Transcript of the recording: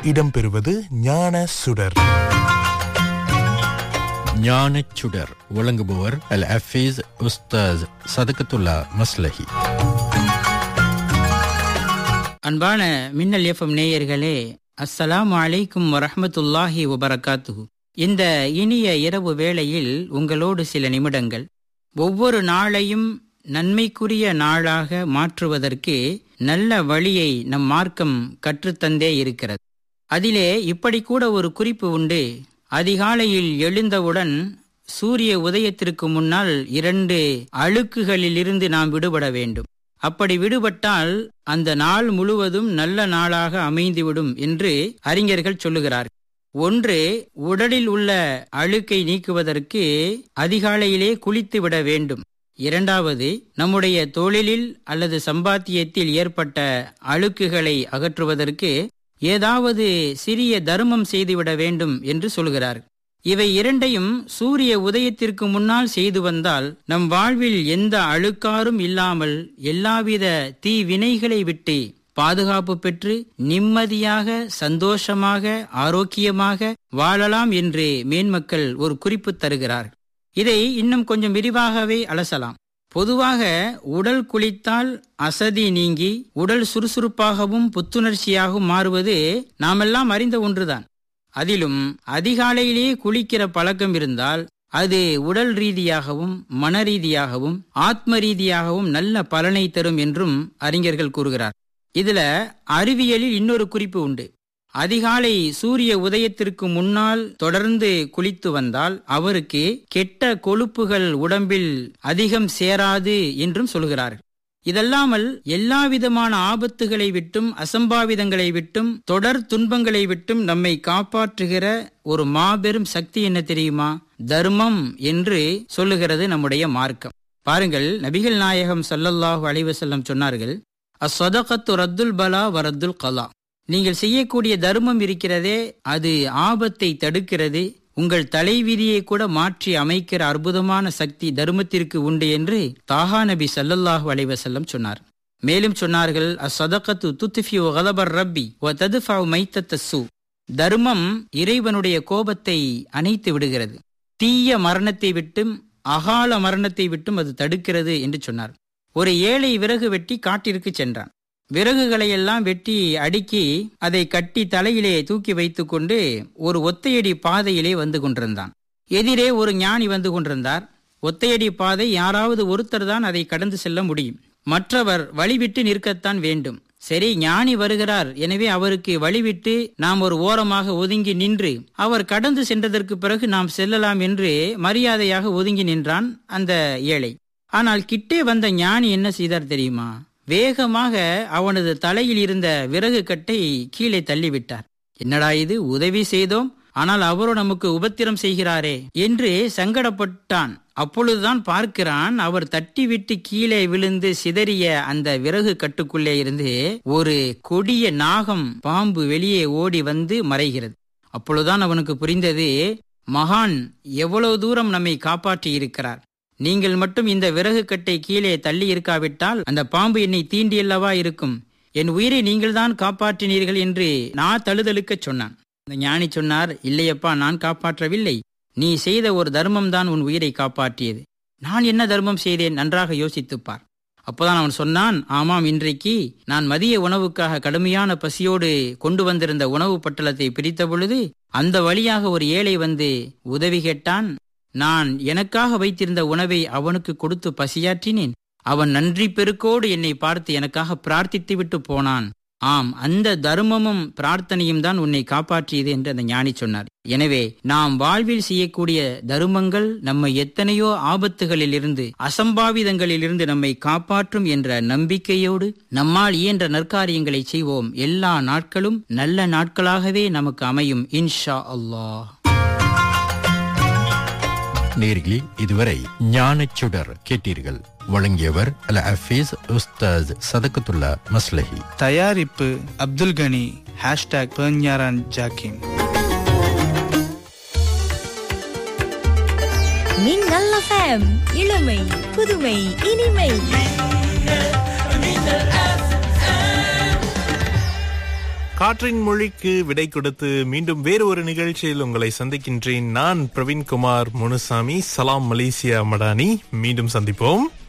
இடம்பெறுவது ஞான சுடர் ஞானச் சுடர் வழங்குபவர் அல் அஃபீஸ் உஸ்தாஸ் சதகத்துல்லா மஸ்லஹி அன்பான மின்னல் எஃப்எம் நேயர்களே அஸ்ஸலாமு அலைக்கும் வரஹ்மத்துல்லாஹி வபரகாத்துஹு இந்த இனிய இரவு வேளையில் உங்களோடு சில நிமிடங்கள் ஒவ்வொரு நாளையும் நன்மைக்குரிய நாளாக மாற்றுவதற்கு நல்ல வழியை நம் மார்க்கம் கற்றுத்தந்தே இருக்கிறது அதிலே இப்படி கூட ஒரு குறிப்பு உண்டு அதிகாலையில் எழுந்தவுடன் சூரிய உதயத்திற்கு முன்னால் இரண்டு அழுக்குகளிலிருந்து நாம் விடுபட வேண்டும் அப்படி விடுபட்டால் அந்த நாள் முழுவதும் நல்ல நாளாக அமைந்துவிடும் என்று அறிஞர்கள் சொல்லுகிறார் ஒன்று உடலில் உள்ள அழுக்கை நீக்குவதற்கு அதிகாலையிலே குளித்து விட வேண்டும் இரண்டாவது நம்முடைய தொழிலில் அல்லது சம்பாத்தியத்தில் ஏற்பட்ட அழுக்குகளை அகற்றுவதற்கு ஏதாவது சிறிய தர்மம் செய்துவிட வேண்டும் என்று சொல்கிறார் இவை இரண்டையும் சூரிய உதயத்திற்கு முன்னால் செய்து வந்தால் நம் வாழ்வில் எந்த அழுக்காரும் இல்லாமல் எல்லாவித தீ வினைகளை விட்டு பாதுகாப்பு பெற்று நிம்மதியாக சந்தோஷமாக ஆரோக்கியமாக வாழலாம் என்று மேன்மக்கள் ஒரு குறிப்பு தருகிறார் இதை இன்னும் கொஞ்சம் விரிவாகவே அலசலாம் பொதுவாக உடல் குளித்தால் அசதி நீங்கி உடல் சுறுசுறுப்பாகவும் புத்துணர்ச்சியாகவும் மாறுவது நாமெல்லாம் அறிந்த ஒன்றுதான் அதிலும் அதிகாலையிலேயே குளிக்கிற பழக்கம் இருந்தால் அது உடல் ரீதியாகவும் மன ரீதியாகவும் ஆத்ம ரீதியாகவும் நல்ல பலனை தரும் என்றும் அறிஞர்கள் கூறுகிறார் இதுல அறிவியலில் இன்னொரு குறிப்பு உண்டு அதிகாலை சூரிய உதயத்திற்கு முன்னால் தொடர்ந்து குளித்து வந்தால் அவருக்கு கெட்ட கொழுப்புகள் உடம்பில் அதிகம் சேராது என்றும் சொல்கிறார்கள் இதல்லாமல் எல்லா விதமான ஆபத்துகளை விட்டும் அசம்பாவிதங்களை விட்டும் தொடர் துன்பங்களை விட்டும் நம்மை காப்பாற்றுகிற ஒரு மாபெரும் சக்தி என்ன தெரியுமா தர்மம் என்று சொல்லுகிறது நம்முடைய மார்க்கம் பாருங்கள் நபிகள் நாயகம் சல்லல்லாஹு அலைவசல்லம் சொன்னார்கள் அஸ்வதகத்து ரத்துல் பலா வரத்துல் கலா நீங்கள் செய்யக்கூடிய தர்மம் இருக்கிறதே அது ஆபத்தை தடுக்கிறது உங்கள் தலைவிதியை கூட மாற்றி அமைக்கிற அற்புதமான சக்தி தர்மத்திற்கு உண்டு என்று தாஹா நபி சல்லல்லாஹு அலைவசல்லம் சொன்னார் மேலும் சொன்னார்கள் அசதகத்து துத்துஃபி கலபர் ரப்பி ஒ ததுஃபாவ் மைத்தத்த சு தர்மம் இறைவனுடைய கோபத்தை அணைத்து விடுகிறது தீய மரணத்தை விட்டும் அகால மரணத்தை விட்டும் அது தடுக்கிறது என்று சொன்னார் ஒரு ஏழை விறகு வெட்டி காட்டிற்கு சென்றான் விறகுகளை எல்லாம் வெட்டி அடுக்கி அதை கட்டி தலையிலே தூக்கி வைத்துக்கொண்டு ஒரு ஒத்தையடி பாதையிலே வந்து கொண்டிருந்தான் எதிரே ஒரு ஞானி வந்து கொண்டிருந்தார் ஒத்தையடி பாதை யாராவது ஒருத்தர் தான் அதை கடந்து செல்ல முடியும் மற்றவர் வழிவிட்டு நிற்கத்தான் வேண்டும் சரி ஞானி வருகிறார் எனவே அவருக்கு வழிவிட்டு நாம் ஒரு ஓரமாக ஒதுங்கி நின்று அவர் கடந்து சென்றதற்கு பிறகு நாம் செல்லலாம் என்று மரியாதையாக ஒதுங்கி நின்றான் அந்த ஏழை ஆனால் கிட்டே வந்த ஞானி என்ன செய்தார் தெரியுமா வேகமாக அவனது தலையில் இருந்த விறகு கட்டை கீழே தள்ளிவிட்டார் என்னடா இது உதவி செய்தோம் ஆனால் அவரோ நமக்கு உபத்திரம் செய்கிறாரே என்று சங்கடப்பட்டான் அப்பொழுதுதான் பார்க்கிறான் அவர் தட்டிவிட்டு கீழே விழுந்து சிதறிய அந்த விறகு கட்டுக்குள்ளே இருந்து ஒரு கொடிய நாகம் பாம்பு வெளியே ஓடி வந்து மறைகிறது அப்பொழுதுதான் அவனுக்கு புரிந்தது மகான் எவ்வளவு தூரம் நம்மை காப்பாற்றி இருக்கிறார் நீங்கள் மட்டும் இந்த விறகு கட்டை கீழே தள்ளி இருக்காவிட்டால் அந்த பாம்பு என்னை தீண்டியல்லவா இருக்கும் என் உயிரை நீங்கள்தான் காப்பாற்றினீர்கள் என்று நான் தழுதழுக்கச் சொன்னான் அந்த ஞானி சொன்னார் இல்லையப்பா நான் காப்பாற்றவில்லை நீ செய்த ஒரு தர்மம் தான் உன் உயிரை காப்பாற்றியது நான் என்ன தர்மம் செய்தேன் நன்றாக யோசித்துப்பார் அப்போதான் அவன் சொன்னான் ஆமாம் இன்றைக்கு நான் மதிய உணவுக்காக கடுமையான பசியோடு கொண்டு வந்திருந்த உணவு பட்டலத்தை பிரித்த பொழுது அந்த வழியாக ஒரு ஏழை வந்து உதவி கேட்டான் நான் எனக்காக வைத்திருந்த உணவை அவனுக்கு கொடுத்து பசியாற்றினேன் அவன் நன்றி பெருக்கோடு என்னை பார்த்து எனக்காக பிரார்த்தித்து விட்டு போனான் ஆம் அந்த தர்மமும் பிரார்த்தனையும் தான் உன்னை காப்பாற்றியது என்று அந்த ஞானி சொன்னார் எனவே நாம் வாழ்வில் செய்யக்கூடிய தருமங்கள் நம்மை எத்தனையோ ஆபத்துகளில் இருந்து அசம்பாவிதங்களில் இருந்து நம்மை காப்பாற்றும் என்ற நம்பிக்கையோடு நம்மால் இயன்ற நற்காரியங்களை செய்வோம் எல்லா நாட்களும் நல்ல நாட்களாகவே நமக்கு அமையும் இன்ஷா அல்லாஹ் நேர்களே இதுவரை ஞானச் சுடர் கேட்டீர்கள் வழங்கியவர் அல் அஃபீஸ் உஸ்தாஸ் சதகத்துல்லா மஸ்லஹி தயாரிப்பு அப்துல் கனி ஹேஷ்டாக் பெர்ஞாரான் ஜாக்கிம் மின்னல் எஃப்எம் இளமை புதுமை இனிமை காற்றின் மொழிக்கு விடை கொடுத்து மீண்டும் வேறு ஒரு நிகழ்ச்சியில் உங்களை சந்திக்கின்றேன் நான் பிரவீன்குமார் முனுசாமி சலாம் மலேசியா மடானி மீண்டும் சந்திப்போம்